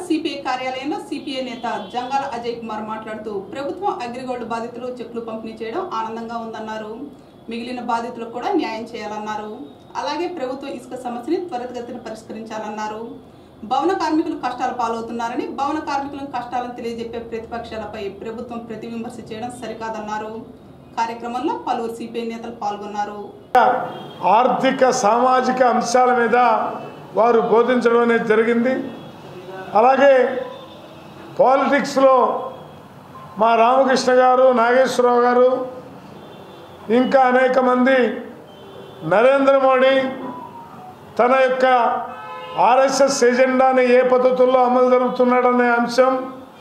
CPI కార్యాలయంలో CPI నేత జంగాల అజయ్ కుమార్ మాట్లాడుతూ ప్రభుత్వం అగ్రిగోల్డ్ బాధితులు చెక్లు పంపిణీ చేయడం ఆనందంగా ఉందన్నారు మిగిలిన బాధితులకు కూడా న్యాయం చేయాలన్నారు అలాగే ప్రభుత్వం ఇసుక సమస్యని త్వరితగతిన పరిష్కరించాలన్నారు భవన కార్మికులు కష్టాలు పాలవుతున్నారని భవన కార్మికుల కష్టాలను తెలియజెప్పే ప్రతిపక్షాలపై ప్రభుత్వం ప్రతి విమర్శ చేయడం సరికాదన్నారు కార్యక్రమంలో పలువురు సిపిఐ నేతలు పాల్గొన్నారు ఆర్థిక సామాజిక అంశాల మీద వారు బోధించడం అనేది జరిగింది అలాగే పాలిటిక్స్లో మా రామకృష్ణ గారు నాగేశ్వరరావు గారు ఇంకా అనేక మంది నరేంద్ర మోడీ తన యొక్క ఆర్ఎస్ఎస్ ఎజెండాని ఏ పద్ధతుల్లో అమలు జరుపుతున్నాడనే అంశం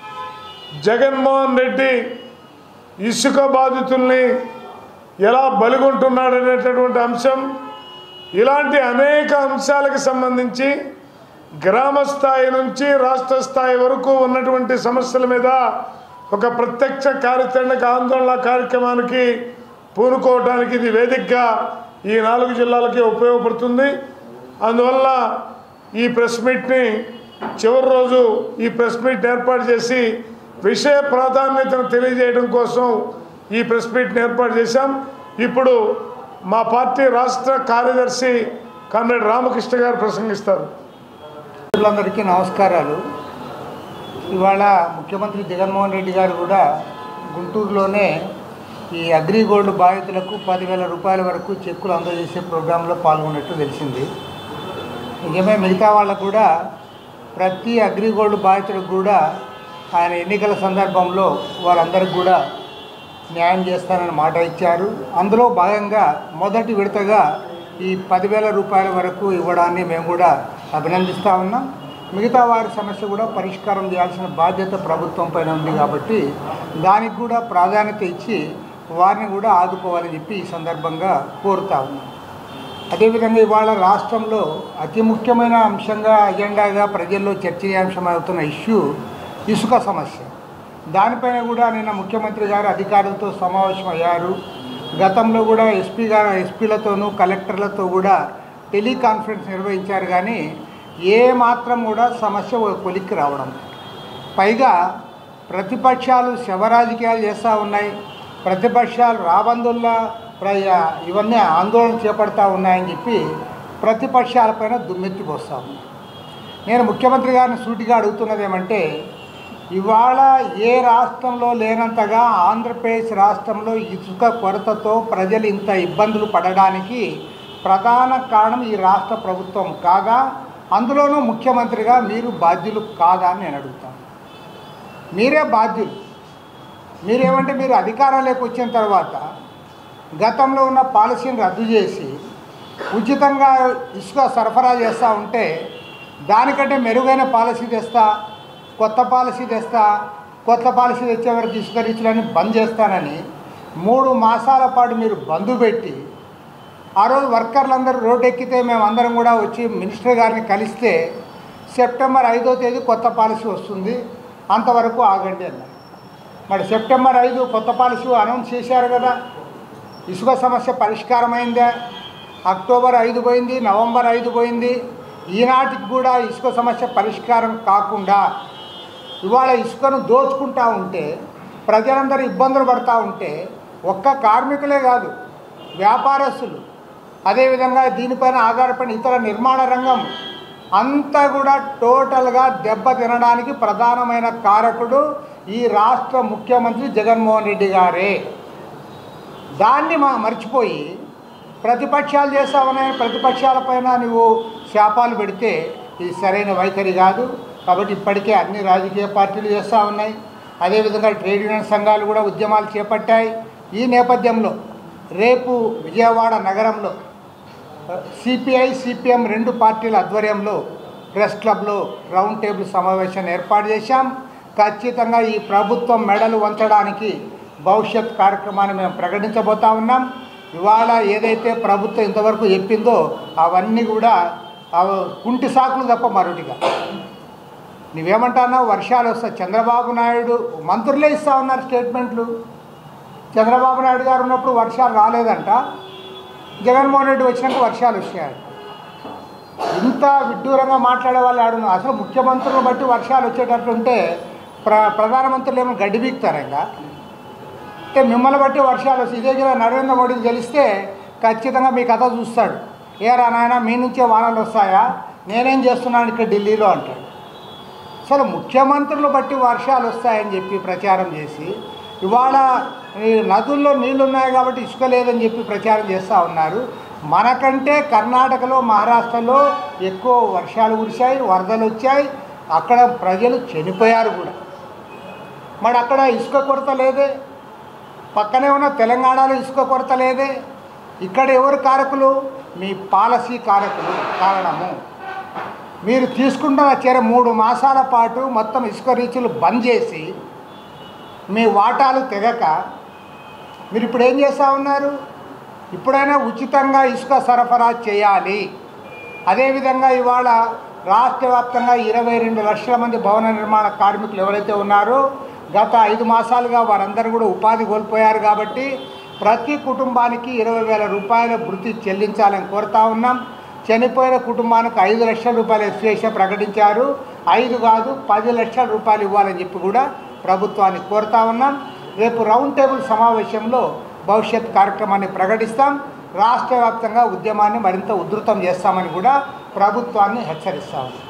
జగన్మోహన్ రెడ్డి ఇసుక బాధితుల్ని ఎలా బలిగొంటున్నాడనేటటువంటి అంశం ఇలాంటి అనేక అంశాలకు సంబంధించి గ్రామ స్థాయి నుంచి రాష్ట్ర స్థాయి వరకు ఉన్నటువంటి సమస్యల మీద ఒక ప్రత్యక్ష కార్యాచరణకు ఆందోళన కార్యక్రమానికి పూనుకోవడానికి ఇది వేదికగా ఈ నాలుగు జిల్లాలకి ఉపయోగపడుతుంది అందువల్ల ఈ ప్రెస్ మీట్ని చివరి రోజు ఈ ప్రెస్ మీట్ ఏర్పాటు చేసి విషయ ప్రాధాన్యతను తెలియజేయడం కోసం ఈ ప్రెస్ మీట్ని ఏర్పాటు చేశాం ఇప్పుడు మా పార్టీ రాష్ట్ర కార్యదర్శి కామ్రేడ్ రామకృష్ణ గారు ప్రసంగిస్తారు మిత్రులందరికీ నమస్కారాలు ఇవాళ ముఖ్యమంత్రి జగన్మోహన్ రెడ్డి గారు కూడా గుంటూరులోనే ఈ అగ్రిగోల్డ్ బాధితులకు పదివేల రూపాయల వరకు చెక్కులు అందజేసే ప్రోగ్రాంలో పాల్గొన్నట్టు తెలిసింది నిజమే మిగతా వాళ్ళకు కూడా ప్రతి అగ్రిగోల్డ్ బాధితులకు కూడా ఆయన ఎన్నికల సందర్భంలో వారందరికి కూడా న్యాయం చేస్తానని మాట ఇచ్చారు అందులో భాగంగా మొదటి విడతగా ఈ పదివేల రూపాయల వరకు ఇవ్వడాన్ని మేము కూడా అభినందిస్తూ ఉన్నాం మిగతా వారి సమస్య కూడా పరిష్కారం చేయాల్సిన బాధ్యత ప్రభుత్వం పైన ఉంది కాబట్టి దానికి కూడా ప్రాధాన్యత ఇచ్చి వారిని కూడా ఆదుకోవాలని చెప్పి ఈ సందర్భంగా కోరుతా ఉన్నాం అదేవిధంగా ఇవాళ రాష్ట్రంలో అతి ముఖ్యమైన అంశంగా అజెండాగా ప్రజల్లో చర్చనీయాంశం అవుతున్న ఇష్యూ ఇసుక సమస్య దానిపైన కూడా నిన్న ముఖ్యమంత్రి గారు అధికారులతో సమావేశం అయ్యారు గతంలో కూడా ఎస్పీ గారు ఎస్పీలతోనూ కలెక్టర్లతో కూడా టెలికాన్ఫరెన్స్ నిర్వహించారు కానీ ఏ మాత్రం కూడా సమస్య ఒక కొలిక్కి రావడం లేదు. పైగా ప్రతిపక్షాలు శవరాజకీయాలు చేస్తూ ఉన్నాయి ప్రతిపక్షాలు రాబందుల్లా ప్ర ఇవన్నీ ఆందోళన చేపడతా ఉన్నాయని చెప్పి ప్రతిపక్షాలపైన దుమ్మెత్తిపోస్తా ఉన్నాయి నేను ముఖ్యమంత్రి గారిని సూటిగా అడుగుతున్నది ఏమంటే ఇవాళ ఏ రాష్ట్రంలో లేనంతగా ఆంధ్రప్రదేశ్ రాష్ట్రంలో ఇసుక కొరతతో ప్రజలు ఇంత ఇబ్బందులు పడడానికి ప్రధాన కారణం ఈ రాష్ట్ర ప్రభుత్వం కాగా అందులోనూ ముఖ్యమంత్రిగా మీరు బాధ్యులు కాదా అని నేను అడుగుతాను మీరే బాధ్యులు మీరేమంటే మీరు అధికారంలోకి వచ్చిన తర్వాత గతంలో ఉన్న పాలసీని రద్దు చేసి ఉచితంగా ఇసుక సరఫరా చేస్తూ ఉంటే దానికంటే మెరుగైన పాలసీ తెస్తా కొత్త పాలసీ తెస్తా కొత్త పాలసీ తెచ్చే వరకు ఇసుక రీచ్లని బంద్ చేస్తానని మూడు మాసాల పాటు మీరు బంద్ పెట్టి ఆ రోజు వర్కర్లందరూ రోడ్డు ఎక్కితే మేము అందరం కూడా వచ్చి మినిస్టర్ గారిని కలిస్తే సెప్టెంబర్ ఐదో తేదీ కొత్త పాలసీ వస్తుంది అంతవరకు ఆగండి అన్నారు మరి సెప్టెంబర్ ఐదు కొత్త పాలసీ అనౌన్స్ చేశారు కదా ఇసుక సమస్య పరిష్కారమైందా అక్టోబర్ ఐదు పోయింది నవంబర్ ఐదు పోయింది ఈనాటికి కూడా ఇసుక సమస్య పరిష్కారం కాకుండా ఇవాళ ఇసుకను దోచుకుంటా ఉంటే ప్రజలందరూ ఇబ్బందులు పడతా ఉంటే ఒక్క కార్మికులే కాదు వ్యాపారస్తులు అదేవిధంగా దీనిపైన ఆధారపడిన ఇతర నిర్మాణ రంగం అంతా కూడా టోటల్గా దెబ్బ తినడానికి ప్రధానమైన కారకుడు ఈ రాష్ట్ర ముఖ్యమంత్రి జగన్మోహన్ రెడ్డి గారే దాన్ని మా మర్చిపోయి ప్రతిపక్షాలు చేస్తామని ప్రతిపక్షాలపైన నువ్వు శాపాలు పెడితే ఇది సరైన వైఖరి కాదు కాబట్టి ఇప్పటికే అన్ని రాజకీయ పార్టీలు చేస్తూ ఉన్నాయి అదేవిధంగా ట్రేడ్ యూనియన్ సంఘాలు కూడా ఉద్యమాలు చేపట్టాయి ఈ నేపథ్యంలో రేపు విజయవాడ నగరంలో సిపిఐ సిపిఎం రెండు పార్టీల ఆధ్వర్యంలో ప్రెస్ క్లబ్లో రౌండ్ టేబుల్ సమావేశాన్ని ఏర్పాటు చేశాం ఖచ్చితంగా ఈ ప్రభుత్వం మెడలు వంచడానికి భవిష్యత్ కార్యక్రమాన్ని మేము ప్రకటించబోతా ఉన్నాం ఇవాళ ఏదైతే ప్రభుత్వం ఇంతవరకు చెప్పిందో అవన్నీ కూడా అవ కుంటి సాకులు తప్ప మరొకటిగా నువ్వేమంటున్నావు వర్షాలు వస్తాయి చంద్రబాబు నాయుడు మంత్రులే ఇస్తా ఉన్నారు స్టేట్మెంట్లు చంద్రబాబు నాయుడు గారు ఉన్నప్పుడు వర్షాలు రాలేదంట జగన్మోహన్ రెడ్డి వచ్చినాక వర్షాలు వచ్చాయంట ఇంత విడ్డూరంగా మాట్లాడే వాళ్ళు ఆడున్నారు అసలు ముఖ్యమంత్రులను బట్టి వర్షాలు వచ్చేటట్లుంటే ప్ర ప్రధానమంత్రులు ఏమో గడ్డి బీక్తారు ఇంకా అంటే మిమ్మల్ని బట్టి వర్షాలు వస్తాయి ఇదే కదా నరేంద్ర మోడీకి తెలిస్తే ఖచ్చితంగా మీ కథ చూస్తాడు ఏరా నాయన మీ నుంచే వానలు వస్తాయా నేనేం చేస్తున్నాను ఇక్కడ ఢిల్లీలో అంటాడు అసలు ముఖ్యమంత్రులు బట్టి వర్షాలు వస్తాయని చెప్పి ప్రచారం చేసి ఇవాళ ఈ నదుల్లో నీళ్లు ఉన్నాయి కాబట్టి ఇసుక లేదని చెప్పి ప్రచారం చేస్తూ ఉన్నారు మనకంటే కర్ణాటకలో మహారాష్ట్రలో ఎక్కువ వర్షాలు కురిశాయి వరదలు వచ్చాయి అక్కడ ప్రజలు చనిపోయారు కూడా మరి అక్కడ ఇసుక కొరత లేదే పక్కనే ఉన్న తెలంగాణలో ఇసుక కొరత లేదే ఇక్కడ ఎవరు కారకులు మీ పాలసీ కారకులు కారణము మీరు తీసుకుంటున్న చర్య మూడు మాసాల పాటు మొత్తం ఇసుక రీచులు బంద్ చేసి మీ వాటాలు తెగక మీరు ఇప్పుడు ఏం చేస్తూ ఉన్నారు ఇప్పుడైనా ఉచితంగా ఇసుక సరఫరా చేయాలి అదేవిధంగా ఇవాళ రాష్ట్ర వ్యాప్తంగా ఇరవై రెండు లక్షల మంది భవన నిర్మాణ కార్మికులు ఎవరైతే ఉన్నారో గత ఐదు మాసాలుగా వారందరూ కూడా ఉపాధి కోల్పోయారు కాబట్టి ప్రతి కుటుంబానికి ఇరవై వేల రూపాయల భృతి చెల్లించాలని కోరుతా ఉన్నాం చనిపోయిన కుటుంబానికి ఐదు లక్షల రూపాయల ఎక్స్ప్రెషన్ ప్రకటించారు ఐదు కాదు పది లక్షల రూపాయలు ఇవ్వాలని చెప్పి కూడా ప్రభుత్వాన్ని కోరుతా ఉన్నాం రేపు రౌండ్ టేబుల్ సమావేశంలో భవిష్యత్ కార్యక్రమాన్ని ప్రకటిస్తాం రాష్ట్ర వ్యాప్తంగా ఉద్యమాన్ని మరింత ఉధృతం చేస్తామని కూడా ప్రభుత్వాన్ని హెచ్చరిస్తాము